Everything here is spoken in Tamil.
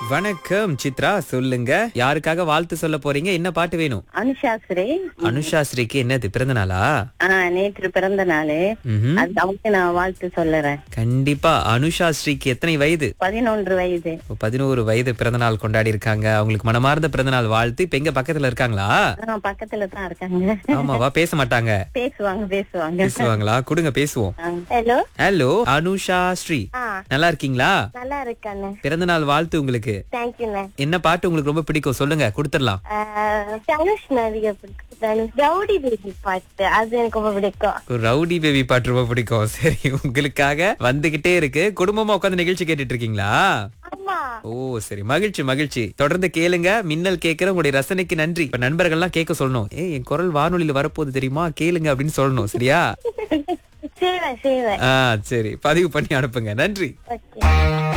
வணக்கம் சித்ரா சொல்லுங்க யாருக்காக வாழ்த்து சொல்ல போறீங்க என்ன பாட்டு வேணும் அனுஷாஸ்ரீ அனுஷாஸ்ரீக்கு என்னது பிறந்த நாளா ஆஹ் நேற்று பிறந்த நாள் ம்ஹும். அது அவங்க நான் வாழ்த்து சொல்லுறேன் கண்டிப்பா அனுஷாஸ்ரீக்கு எத்தனை வயது பதினொன்று வயது பதினோரு வயது பிறந்த நாள் கொண்டாடி இருக்காங்க அவங்களுக்கு மனமார்ந்த பிறந்த நாள் வாழ்த்து இப்ப எங்க பக்கத்துல இருக்காங்களா ஆஹ் பக்கத்துல தான் இருக்காங்க ஆமாவா பேச மாட்டாங்க பேசுவாங்க பேசுவாங்க பேசுவாங்களா கொடுங்க பேசுவோம் ஹலோ ஹலோ அனுஷா ஸ்ரீ நல்லா இருக்கீங்களா நல்லா இருக்கானே பிறந்த நாள் வாழ்த்து உங்களுக்கு தேங்க்யூண்ணே என்ன பாட்டு உங்களுக்கு ரொம்ப பிடிக்கும் சொல்லுங்க கொடுத்துடலாம் தனுஷ் நிறைய பிடிக்கும் தனுஷ் ரவுடி பேபி பாட்டு அது எனக்கு ரொம்ப பிடிக்கும் ஒரு ரவுடி பேபி பாட்டு ரொம்ப பிடிக்கும் சரி உங்களுக்காக வந்துகிட்டே இருக்கு குடும்பமா உட்கார்ந்து நிகழ்ச்சி கேட்டுட்டு இருக்கீங்களா ஆமா ஓ சரி மகிழ்ச்சி மகிழ்ச்சி தொடர்ந்து கேளுங்க மின்னல் கேக்குற உங்களுடைய ரசனைக்கு நன்றி இப்ப நண்பர்கள்லாம் கேட்க சொல்லணும் ஏய் என் குரல் வானொலியில வரப்போகுது தெரியுமா கேளுங்க அப்படின்னு சொல்லணும் சரியா செய்வேன் செய்வேன் ஆ சரி பதிவு பண்ணி அனுப்புங்க நன்றி ஓகே